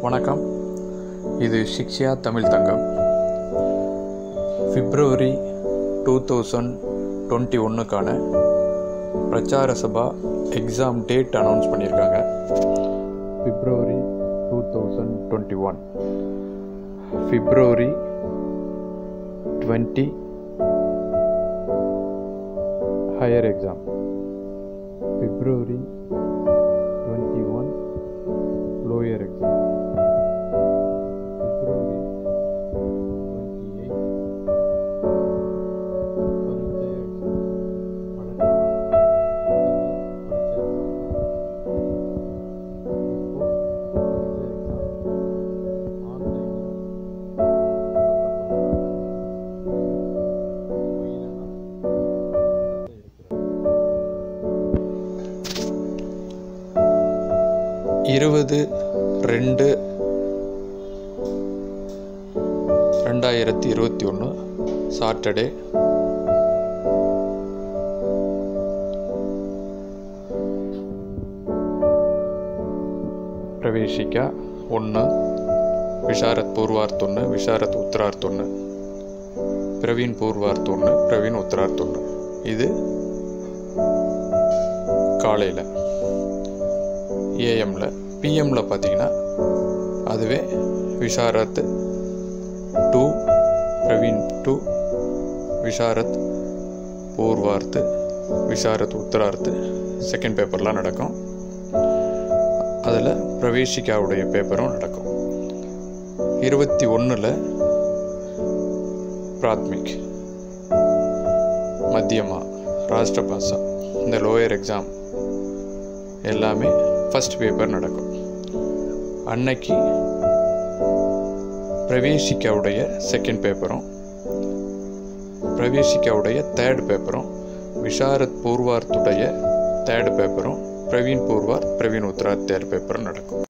வணக்கம் இது Shiksha Tamil Thangam February two thousand twenty ஒன்றுக்கான Prachar Sabha exam date announce பண்ணியிருக்காங்க February two thousand twenty one February twenty higher exam February twenty one lower exam February twenty eight பரீட்சை exam வழக்கமாக பரீட்சை exam இப்போ இந்த எக்ஸாம் ஆன்லைனில் இருபது ரெண்டு ரெண்டாயிரத்தி இருபத்தி ஒன்று சாட்டர்டே பிரவேசிக்கா ஒன்று விஷாரத் பூர்வார்த் ஒன்று விஷாரத் உத்தரார்த் ஒன்று பிரவீன் பூர்வார்த் ஒன்று பிரவீன் உத்தரார்த் ஒன்று இது காலையில் ஏஎம்மில் பிஎம்மில் பார்த்தீங்கன்னா அதுவே Visharad to Praveen to Visharad Purvardh Visharad Uttarardh second பேப்பர்லாம் நடக்கும் அதில் பிரவேசிக்காவுடைய பேப்பரும் நடக்கும் இருபத்தி ஒன்றில் பிராத்மிக் மத்தியமா ராஷ்டிரபாஷா இந்த லோயர் எக்ஸாம் எல்லாமே ஃபஸ்ட் பேப்பர் நடக்கும் அன்னைக்கு பிரவேசிக்காவுடைய செகண்ட் பேப்பரும் பிரவேசிக்காவுடைய தேர்ட் பேப்பரும் விஷாரத் பூர்வார்த்துடைய தேர்ட் பேப்பரும் பிரவீன் பூர்வார் பிரவீன் உத்ராத் தேர்ட் பேப்பரும் நடக்கும்